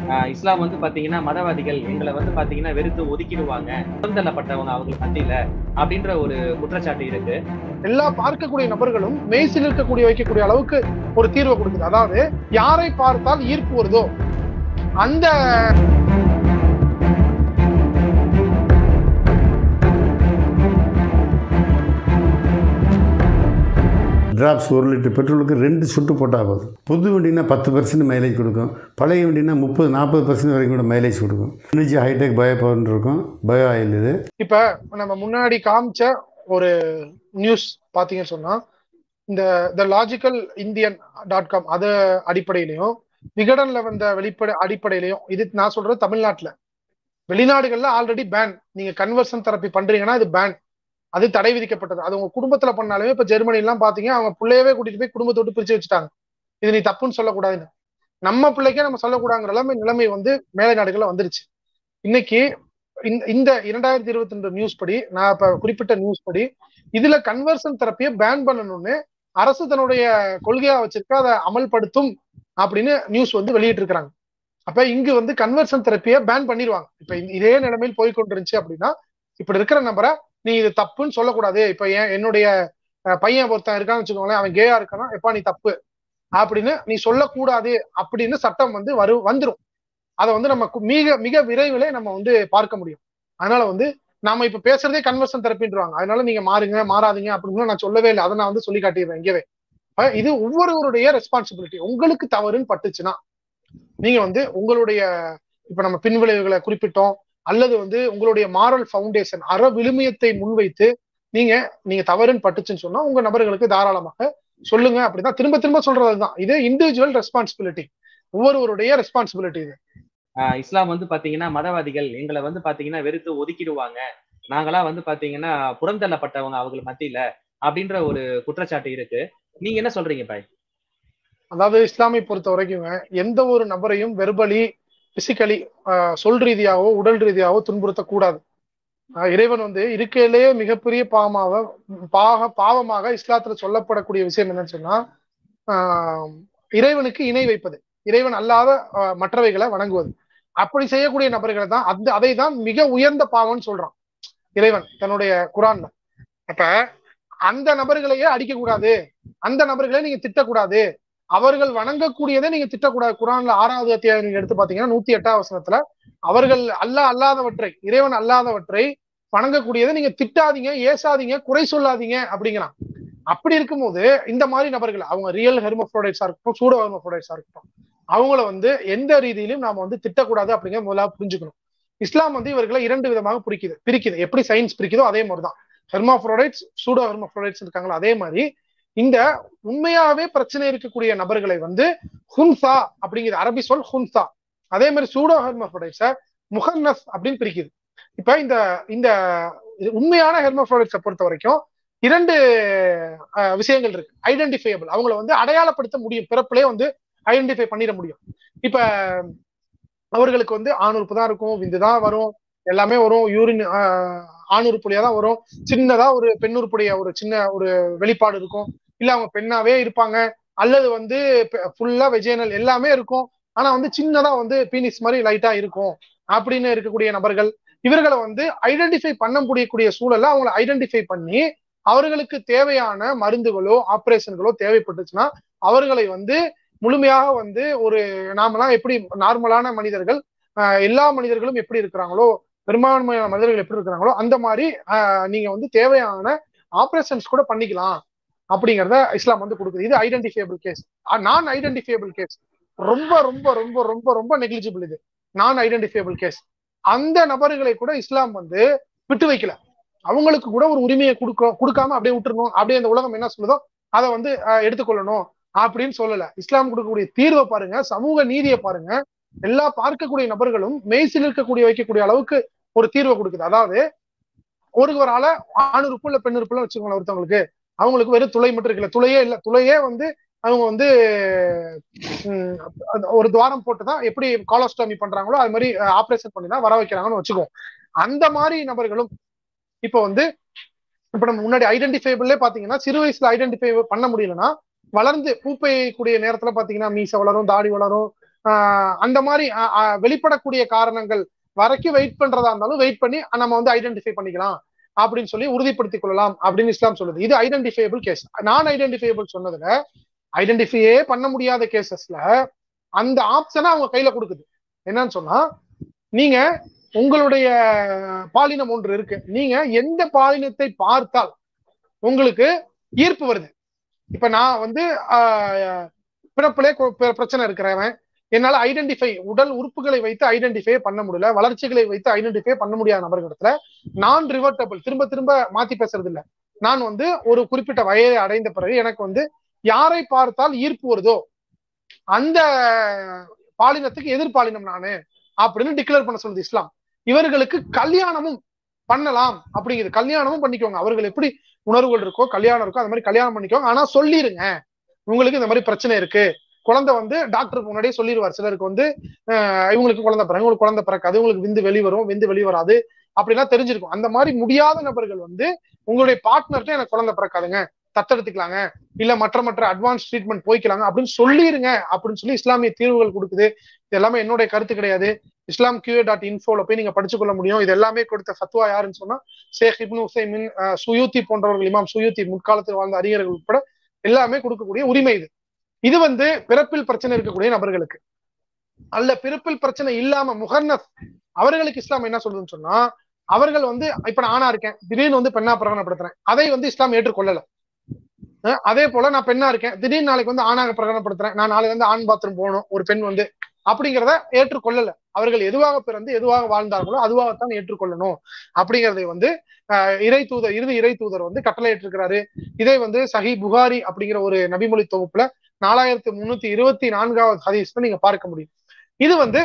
ஆஹ் இஸ்லாம் வந்து பாத்தீங்கன்னா மதவாதிகள் எங்களை வந்து பாத்தீங்கன்னா வெறுத்து ஒதுக்கிடுவாங்க புறந்தள்ளப்பட்டவங்க அவங்க மத்தியில அப்படின்ற ஒரு குற்றச்சாட்டு இருக்கு எல்லா பார்க்கக்கூடிய நபர்களும் மெய்சில் இருக்கக்கூடிய வைக்கக்கூடிய அளவுக்கு ஒரு தீர்வை கொடுக்குது அதாவது யாரை பார்த்தால் ஈர்ப்பு வருதோ அந்த டிராப்ஸ் ஒரு லிட்டர் பெட்ரோலுக்கு ரெண்டு சுட்டு போட்டால் போதும் புது வண்டினா பத்து பர்சன்ட் மைலேஜ் கொடுக்கும் பழைய வண்டினா முப்பது நாற்பது பர்சன்ட் வரைக்கும் கூட மைலேஜ் கொடுக்கும் எனர்ஜி ஹைடெக் பயோ பவர் இருக்கும் பயோ ஆயில் இது இப்ப நம்ம முன்னாடி காமிச்ச ஒரு நியூஸ் பாத்தீங்கன்னு சொன்னா இந்த the logical Indian dot com அது அடிப்படையிலையும் விகடன்ல வந்த வெளிப்படை அடிப்படையிலையும் இது நான் சொல்றது தமிழ்நாட்டுல வெளிநாடுகள்ல ஆல்ரெடி பேன் நீங்க கன்வர்ஷன் தெரப்பி பண்றீங்கன்னா இது பேன் அது தடை விதிக்கப்பட்டது அது உங்க குடும்பத்துல பண்ணாலுமே இப்ப ஜெர்மனி எல்லாம் பாத்தீங்க அவங்க பிள்ளையவே கூட்டிட்டு போய் குடும்பத்தை விட்டு பிரிச்சு வச்சுட்டாங்க இது நீ தப்புன்னு சொல்லக்கூடாதுன்னு நம்ம பிள்ளைக்கே நம்ம சொல்லக்கூடாங்கிற நிலைமை நிலைமை வந்து மேலை நாடுகள்ல வந்துருச்சு இன்னைக்கு இந்த இந்த இரண்டாயிரத்தி இருபத்தி ரெண்டு நியூஸ் படி நான் இப்ப குறிப்பிட்ட நியூஸ் படி இதுல கன்வர்சன் தெரப்பியை பேன் பண்ணணும்னு அரசு தன்னுடைய கொள்கையா வச்சிருக்க அதை அமல்படுத்தும் அப்படின்னு நியூஸ் வந்து வெளியிட்டு இருக்காங்க அப்ப இங்கு வந்து கன்வர்சன் தெரப்பியை பேன் பண்ணிடுவாங்க இப்ப இந்த- இதே நிலைமையில் போய் கொண்டிருந்துச்சு அப்படின்னா இப்படி இருக்கிற நபரை நீ இது தப்புன்னு சொல்லக்கூடாது இப்ப ஏன் என்னுடைய அஹ், பையன் ஒருத்தன் இருக்கான்னு வச்சுக்கோங்களேன் அவன் கேயா இருக்கானா எப்பா நீ தப்பு அப்படின்னு நீ சொல்லக்கூடாது அப்படின்னு சட்டம் வந்து வரு வந்துரும் அதை வந்து நம்ம கு- மிக மிக விரைவிலே நம்ம வந்து பார்க்க முடியும் அதனால வந்து நாம இப்ப பேசுறதே கன்வர்சன் தெரப்பின்றாங்க அதனால நீங்க மாறுங்க மாறாதீங்க அப்படின்னு நான் சொல்லவே இல்லை அதை நான் வந்து சொல்லி காட்டிடுறேன் இங்கவே அஹ் இது ஒவ்வொருவருடைய ரெஸ்பான்சிபிலிட்டி உங்களுக்கு தவறுன்னு பட்டுச்சுன்னா நீங்க வந்து உங்களுடைய இப்ப நம்ம பின்விளைவுகளை குறிப்பிட்டோம் அல்லது வந்து உங்களுடைய மாரல் ஃபவுண்டேஷன் அற விழுமியத்தை முன்வைத்து நீங்க நீங்க தவறுன்னு பட்டுச்சுன்னு சொன்னா உங்க நபர்களுக்கு தாராளமாக சொல்லுங்க அப்படிதான் திரும்ப திரும்ப சொல்றதுதான் இது இண்டிவிஜுவல் ரெஸ்பான்சிபிலிட்டி ஒவ்வொருவருடைய ரெஸ்பான்சிபிலிட்டி இது ஆஹ் இஸ்லாம் வந்து பாத்தீங்கன்னா மதவாதிகள் எங்களை வந்து பாத்தீங்கன்னா வெறுத்து ஒதுக்கிடுவாங்க நாங்களா வந்து பாத்தீங்கன்னா புறந்தள்ளப்பட்டவங்க அவங்க மத்தியில அப்படின்ற ஒரு குற்றச்சாட்டு இருக்கு நீங்க என்ன சொல்றீங்க பாய் அதாவது இஸ்லாமை பொறுத்த வரைக்குங்க எந்த ஒரு நபரையும் வெர்பலி பிசிக்கலி சொல் ரீதியாவோ உடல் ரீதியாவோ துன்புறுத்தக்கூடாது ஆஹ் இறைவன் வந்து இருக்கையிலேயே மிகப்பெரிய பாவமாக பாக பாவமாக இஸ்லாத்துல சொல்லப்படக்கூடிய விஷயம் என்னன்னு சொன்னா ஆஹ் இறைவனுக்கு இணை வைப்பது இறைவன் அல்லாத ஆஹ் மற்றவைகளை வணங்குவது அப்படி செய்யக்கூடிய நபர்களை தான் அந்த அதை தான் மிக உயர்ந்த பாவம்னு சொல்றான் இறைவன் தன்னுடைய குரான்ல அப்ப அந்த நபர்களையே அடிக்க கூடாது அந்த நபர்களை நீங்க திட்டக்கூடாது அவர்கள் வணங்கக்கூடியதை நீங்க திட்டக்கூடாது குரான்ல ஆறாவது அத்தியாயம் நீங்க எடுத்து பாத்தீங்கன்னா நூத்தி எட்டாம் வசனத்துல அவர்கள் அல்ல அல்லாதவற்றை இறைவன் அல்லாதவற்றை வணங்கக்கூடியதை நீங்க திட்டாதீங்க ஏசாதீங்க குறை சொல்லாதீங்க அப்படிங்கிறான் அப்படி இருக்கும்போது இந்த மாதிரி நபர்கள் அவங்க ரியல் ஹெர்மோஃப்ரோடைட்ஸா இருக்கட்டும் சூடோ ஹெர்மோஃப்ரோடைட்ஸா இருக்கட்டும் அவங்கள வந்து எந்த ரீதியிலும் நாம வந்து திட்டக்கூடாது அப்படிங்கிற முதலாக புரிஞ்சுக்கணும் இஸ்லாம் வந்து இவர்களை இரண்டு விதமாக பிரிக்குது பிரிக்குது எப்படி சயின்ஸ் பிரிக்குதோ அதே மாதிரிதான் ஹெர்மாஃப்ரோடைட்ஸ் சூடோ ஹெர்மோஃப்ரோடைட்ஸ் இருக்காங்களோ அதே மாதிரி இந்த உண்மையாவே பிரச்சனை இருக்கக்கூடிய நபர்களை வந்து ஹுன்சா அப்படிங்கிற அரபி சொல் ஹுன்சா அதே மாதிரி சூடோ ஹெர்மோஃப்ரோடைட்ஸ முஹன்னஸ் அப்படின்னு பிரிக்குது இப்ப இந்த இந்த இது உண்மையான ஹெர்மோஃப்ரோடைட்ஸை பொறுத்த வரைக்கும் இரண்டு அஹ், விஷயங்கள் இருக்கு ஐடென்டிஃபையபிள் அவங்கள வந்து அடையாளப்படுத்த முடியும் பிறப்பிலே வந்து ஐடென்டிஃபை பண்ணிட முடியும் இப்ப அவர்களுக்கு வந்து ஆணுறுப்பு தான் இருக்கும் விந்து தான் வரும் எல்லாமே வரும் யூரின் ஆணுறுப்புலையா தான் வரும் சின்னதா ஒரு பெண்ணுறுப்புடைய ஒரு சின்ன ஒரு வெளிப்பாடு இருக்கும் இல்ல அவங்க பெண்ணாவே இருப்பாங்க அல்லது வந்து ஃபுல்லா வெஜைனல் எல்லாமே இருக்கும் ஆனா வந்து சின்னதா வந்து பீனிஸ் மாதிரி லைட்டா இருக்கும் அப்படின்னு இருக்கக்கூடிய நபர்கள் இவர்களை வந்து ஐடென்டிஃபை பண்ண முடியக்கூடிய சூழல்ல அவங்களை ஐடென்டிஃபை பண்ணி அவர்களுக்கு தேவையான மருந்துகளோ ஆபரேஷன்களோ தேவைப்பட்டுச்சுன்னா அவர்களை வந்து முழுமையாக வந்து ஒரு நாமெல்லாம் எப்படி நார்மலான மனிதர்கள் ஆஹ் எல்லா மனிதர்களும் எப்படி இருக்கிறாங்களோ பெரும்பான்மையான மனிதர்கள் எப்படி இருக்கிறாங்களோ அந்த மாதிரி ஆஹ் நீங்க வந்து தேவையான ஆபரேஷன்ஸ் கூட பண்ணிக்கலாம் அப்படிங்கறத இஸ்லாம் வந்து கொடுக்குது இது ஐடென்டிஃபைபிள் கேஸ் நான் ஐடென்டிஃபைபிள் கேஸ் ரொம்ப ரொம்ப ரொம்ப ரொம்ப ரொம்ப நெக்லிஜிபிள் இது நான் ஐடென்டிஃபைபிள் கேஸ் அந்த நபர்களை கூட இஸ்லாம் வந்து விட்டு வைக்கல அவங்களுக்கு கூட ஒரு உரிமையை கொடுக்க கொடுக்காம அப்படியே விட்டுறணும் அப்படியே அந்த உலகம் என்ன சொல்லுதோ அதை வந்து ஆஹ் எடுத்துக்கொள்ளணும் அப்படின்னு சொல்லல இஸ்லாம் கொடுக்கக்கூடிய தீர்வை பாருங்க சமூக நீதியை பாருங்க எல்லா பார்க்கக்கூடிய நபர்களும் மெய்சில் இருக்கக்கூடிய வைக்கக்கூடிய அளவுக்கு ஒரு தீர்வை கொடுக்குது அதாவது ஒருவரால ஆணுறுப்பு இல்ல பெண்ணுறுப்புல வச்சுக்கோங்களேன் ஒருத்தவங்களுக்கு அவங்களுக்கு வெறும் துளை மட்டும் இருக்குல்ல துளையே இல்ல துளையே வந்து அவங்க வந்து உம், ஒரு துவாரம் போட்டுதான் எப்படி காலோஸ்டோமி பண்றாங்களோ அது மாதிரி ஆபரேஷன் பண்ணி தான் வர வைக்கிறாங்கன்னு வச்சுக்கோம் அந்த மாதிரி நபர்களும் இப்போ வந்து இப்ப நம்ம முன்னாடி ஐடென்டிஃபைபிள்லே பாத்தீங்கன்னா சிறு வயசுல ஐடென்டிஃபை பண்ண முடியலன்னா வளர்ந்து பூ பெய்யக்கூடிய நேரத்துல பாத்தீங்கன்னா மீசை வளரும் தாடி வளரும் ஆஹ் அந்த மாதிரி ஆஹ் ஆஹ் வெளிப்படக்கூடிய காரணங்கள் வரைக்கும் வெயிட் பண்றதா இருந்தாலும் வெயிட் பண்ணி நம்ம வந்து ஐடென்டிஃபை பண்ணிக்கலாம் அப்படின்னு சொல்லி உறுதிப்படுத்திக் கொள்ளலாம் அப்படின்னு இஸ்லாம் சொல்லுது இது ஐடென்டிஃபைபிள் கேஸ் நான் ஐடென்டிஃபைபிள் சொன்னதுல ஐடென்டிஃபையே பண்ண முடியாத கேசஸ்ல அந்த ஆப்ஷனை அவங்க கையில கொடுக்குது என்னன்னு சொன்னா நீங்க உங்களுடைய பாலினம் ஒன்று இருக்கு நீங்க எந்த பாலினத்தை பார்த்தால் உங்களுக்கு ஈர்ப்பு வருது இப்ப நான் வந்து ஆஹ், பிறப்பிலே கொ- பிற- பிரச்சனை இருக்கிறவன் என்னால ஐடென்டிஃபை உடல் உறுப்புகளை வைத்து ஐடென்டிஃபை பண்ண முடியல வளர்ச்சிகளை வைத்து ஐடென்டிஃபை பண்ண முடியாத நபர்களிடத்துல நான் ரிவர்டபிள் திரும்ப திரும்ப மாத்தி பேசுறது இல்ல நான் வந்து ஒரு குறிப்பிட்ட வயதை அடைந்த பிறகு எனக்கு வந்து யாரை பார்த்தால் ஈர்ப்பு வருதோ அந்த பாலினத்துக்கு எதிர்பாலினம் நானு அப்படின்னு டிக்ளேர் பண்ண சொல்லுது இஸ்லாம் இவர்களுக்கு கல்யாணமும் பண்ணலாம் அப்படிங்குது கல்யாணமும் பண்ணிக்கோங்க அவர்கள் எப்படி உணர்வுகள் இருக்கோ கல்யாணம் இருக்கோ அந்த மாதிரி கல்யாணம் பண்ணிக்கோங்க ஆனா சொல்லிருங்க உங்களுக்கு இந்த மாதிரி பிரச்சனை இருக்கு குழந்தை வந்து டாக்டருக்கு முன்னாடியே சொல்லிடுவார் சிலருக்கு வந்து அஹ், இவங்களுக்கு குழந்தை பிறகு உங்களுக்கு குழந்தை பிறக்காது உங்களுக்கு விந்து வெளிவரும் விந்து வெளிவராது அப்படிலாம் தெரிஞ்சிருக்கும் அந்த மாதிரி முடியாத நபர்கள் வந்து உங்களுடைய பார்ட்னர்கிட்ட எனக்கு குழந்தை பிறக்காதுங்க தத்தெடுத்துக்கலாங்க இல்ல மற்ற மற்ற அட்வான்ஸ் ட்ரீட்மெண்ட் போய்க்கலாங்க அப்படின்னு சொல்லிருங்க அப்படின்னு சொல்லி இஸ்லாமிய தீர்வுகள் கொடுக்குது இது எல்லாமே என்னுடைய கருத்து கிடையாது இஸ்லாம் கியூ டாட் இன்ஃபோல போய் நீங்க படிச்சு கொள்ள முடியும் இது எல்லாமே கொடுத்த ஃபத்வா யாருன்னு சொன்னா ஷேக் இப்னு உசைமின் அஹ், சுயூத்தி போன்றவர்கள் இமாம் சுயூத்தி முற்காலத்தில் வாழ்ந்த அறிஞர்கள் உட்பட எல்லாமே கொடுக்கக்கூடிய உரிமை இது இது வந்து பிறப்பில் பிரச்சனை இருக்கக்கூடிய நபர்களுக்கு அல்ல பிறப்பில் பிரச்சனை இல்லாம முகர்னஸ் அவர்களுக்கு இஸ்லாம் என்ன சொல்லுதுன்னு சொன்னா அவர்கள் வந்து இப்ப நான் ஆணா இருக்கேன் திடீர்னு வந்து பெண்ணா பிரகடனப்படுத்துறேன் அதை வந்து இஸ்லாம் ஏற்றுக்கொள்ளல அஹ் அதே போல நான் பெண்ணா இருக்கேன் திடீர்னு நாளைக்கு வந்து ஆணாக பிரகடனப்படுத்துறேன் நான் நாளைக்கு வந்து ஆண் பாத்ரூம் போகணும் ஒரு பெண் வந்து அப்படிங்கிறத ஏற்றுக்கொள்ளல அவர்கள் எதுவாக பிறந்து எதுவாக வாழ்ந்தார்களோ அதுவாகத்தான் ஏற்றுக்கொள்ளணும் அப்படிங்கறதை வந்து அஹ், இறை தூதர் இறுதி இறை தூதர் வந்து கட்டளை ஏற்றிருக்கிறாரு இதை வந்து சஹி புகாரி அப்படிங்கிற ஒரு நபிமொழி தொகுப்புல நாலாயிரத்தி முன்னூத்தி இருபத்தி நான்காவது ஹதீஸ்ல நீங்க பார்க்க முடியும் இது வந்து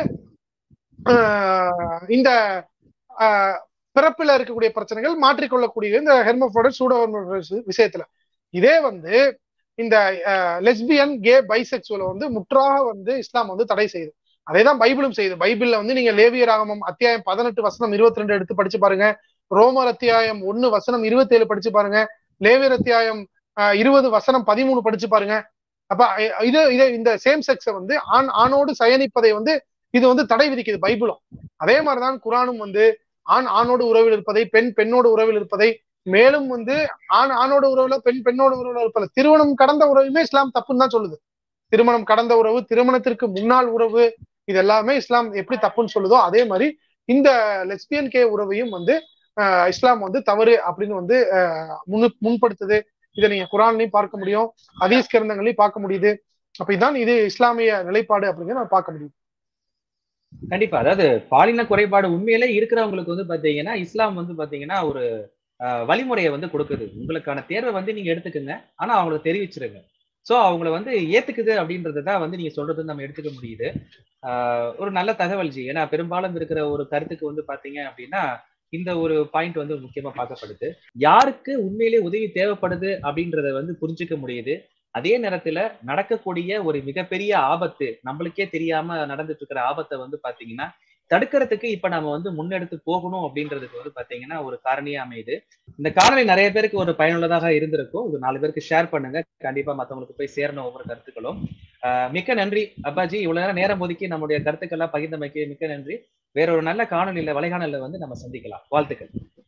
ஆஹ், இந்த ஆஹ், பிறப்பில இருக்கக்கூடிய பிரச்சனைகள் மாற்றிக்கொள்ளக்கூடிய இந்த ஹெர்மோஃபோடஸ் சூடோஹெர்மோஃபோடஸ் விஷயத்துல இதே வந்து இந்த லெஸ்பியன் கே பைசெக்சுவலை வந்து முற்றாக வந்து இஸ்லாம் வந்து தடை செய்யுது அதேதான் பைபிளும் செய்யுது பைபிள்ல வந்து நீங்க லேவிய ராகமம் அத்தியாயம் பதினெட்டு வசனம் இருபத்தி ரெண்டு எடுத்து படிச்சு பாருங்க ரோமர் அத்தியாயம் ஒன்னு வசனம் இருபத்தி ஏழு படிச்சு பாருங்க லேவியர் அத்தியாயம் ஆஹ், இருபது வசனம் பதிமூணு படிச்சு பாருங்க அப்ப அஹ், இது இது இந்த சேம் செக்ஸை வந்து ஆண் ஆணோடு சயனிப்பதை வந்து இது வந்து தடை விதிக்குது பைபிளும் அதே மாதிரிதான் குரானும் வந்து ஆண் ஆணோடு உறவில் இருப்பதை பெண் பெண்ணோடு உறவில் இருப்பதை மேலும் வந்து ஆண் ஆணோட உறவுல பெண் பெண்ணோட உறவுல இருப்பது திருமணம் கடந்த உறவுமே இஸ்லாம் தப்புன்னு தான் சொல்லுது திருமணம் கடந்த உறவு திருமணத்திற்கு முன்னாள் உறவு இது எல்லாமே இஸ்லாம் எப்படி தப்புன்னு சொல்லுதோ அதே மாதிரி இந்த லெஸ்பியன் கே உறவையும் வந்து ஆஹ், இஸ்லாம் வந்து தவறு அப்படின்னு வந்து ஆஹ், முன்னு முன்படுத்துது இதை நீங்க குரான்லயும் பார்க்க முடியும் ஹதீஸ் கிரந்தங்களையும் பார்க்க முடியுது அப்ப இதான் இது இஸ்லாமிய நிலைப்பாடு அப்படிங்கிறத நான் பார்க்க முடியும் கண்டிப்பா அதாவது பாலின குறைபாடு உண்மையிலே இருக்கிறவங்களுக்கு வந்து பாத்தீங்கன்னா இஸ்லாம் வந்து பாத்தீங்கன்னா ஒரு அஹ், வழிமுறையை வந்து கொடுக்குது உங்களுக்கான தேர்வை வந்து நீங்க எடுத்துக்கோங்க ஆனா அவங்களுக்கு தெரிவிச்சிருங்க சோ அவங்கள வந்து ஏத்துக்குது அப்படின்றது தான் வந்து நீங்க சொல்றது நம்ம எடுத்துக்க முடியுது ஆஹ், ஒரு நல்ல தகவல் ஜி ஏன்னா பெரும்பாலும் இருக்கிற ஒரு கருத்துக்கு வந்து பாத்தீங்க அப்படின்னா இந்த ஒரு பாயிண்ட் வந்து முக்கியமா பார்க்கப்படுது யாருக்கு உண்மையிலே உதவி தேவைப்படுது அப்படின்றத வந்து புரிஞ்சுக்க முடியுது அதே நேரத்துல நடக்கக்கூடிய ஒரு மிகப்பெரிய ஆபத்து நம்மளுக்கே தெரியாம நடந்துட்டு இருக்கிற ஆபத்தை வந்து பாத்தீங்கன்னா தடுக்கிறதுக்கு இப்ப நம்ம வந்து முன்னெடுத்து போகணும் அப்படின்றதுக்கு வந்து பாத்தீங்கன்னா ஒரு காரணியா அமையுது இந்த காணொலி நிறைய பேருக்கு ஒரு பயனுள்ளதாக இருந்திருக்கும் இது நாலு பேருக்கு ஷேர் பண்ணுங்க கண்டிப்பா மத்தவங்களுக்கு போய் சேரணும் ஒவ்வொரு கருத்துக்களும் ஆஹ் மிக்க நன்றி அப்பாஜி இவ்வளவு நேரம் நேரம் ஒதுக்கி நம்முடைய கருத்துக்கள்லாம் பகிர்ந்தமைக்கு மிக்க நன்றி வேற ஒரு நல்ல காணொலியில வலைகாணல வந்து நம்ம சந்திக்கலாம் வாழ்த்துக்கள்